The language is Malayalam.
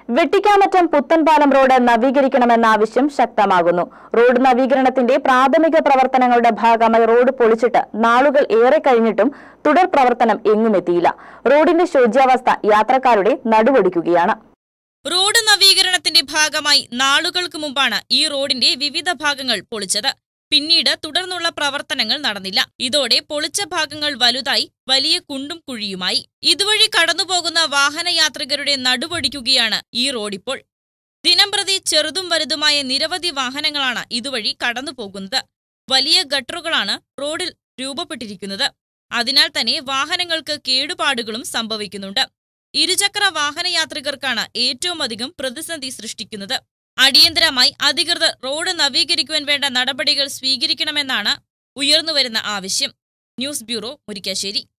വെട്ടിക്കാമറ്റം പുത്തൻപാലം റോഡ് നവീകരിക്കണമെന്ന ആവശ്യം ശക്തമാകുന്നു റോഡ് നവീകരണത്തിന്റെ പ്രാഥമിക പ്രവർത്തനങ്ങളുടെ ഭാഗമായി റോഡ് പൊളിച്ചിട്ട് നാളുകൾ ഏറെ കഴിഞ്ഞിട്ടും തുടർ പ്രവർത്തനം എങ്ങുമെത്തിയില്ല റോഡിന്റെ ശോച്യാവസ്ഥ യാത്രക്കാരുടെ നടുവൊടിക്കുകയാണ് റോഡ് നവീകരണത്തിന്റെ ഭാഗമായി നാളുകൾക്ക് മുമ്പാണ് ഈ റോഡിന്റെ വിവിധ ഭാഗങ്ങൾ പൊളിച്ചത് പിന്നീട് തുടർന്നുള്ള പ്രവർത്തനങ്ങൾ നടന്നില്ല ഇതോടെ പൊളിച്ച ഭാഗങ്ങൾ വലുതായി വലിയ കുണ്ടും കുഴിയുമായി ഇതുവഴി കടന്നുപോകുന്ന വാഹനയാത്രികരുടെ നടുവൊടിക്കുകയാണ് ഈ റോഡിപ്പോൾ ദിനംപ്രതി ചെറുതും വലുതുമായ നിരവധി വാഹനങ്ങളാണ് ഇതുവഴി കടന്നുപോകുന്നത് വലിയ ഗട്ടറുകളാണ് റോഡിൽ രൂപപ്പെട്ടിരിക്കുന്നത് അതിനാൽ തന്നെ വാഹനങ്ങൾക്ക് കേടുപാടുകളും സംഭവിക്കുന്നുണ്ട് ഇരുചക്ര വാഹനയാത്രികർക്കാണ് ഏറ്റവും അധികം പ്രതിസന്ധി സൃഷ്ടിക്കുന്നത് അടിയന്തരമായി അധികൃതർ റോഡ് നവീകരിക്കുവാൻ വേണ്ട നടപടികൾ സ്വീകരിക്കണമെന്നാണ് ഉയർന്നുവരുന്ന ആവശ്യം ന്യൂസ് ബ്യൂറോ മുരിക്കാശ്ശേരി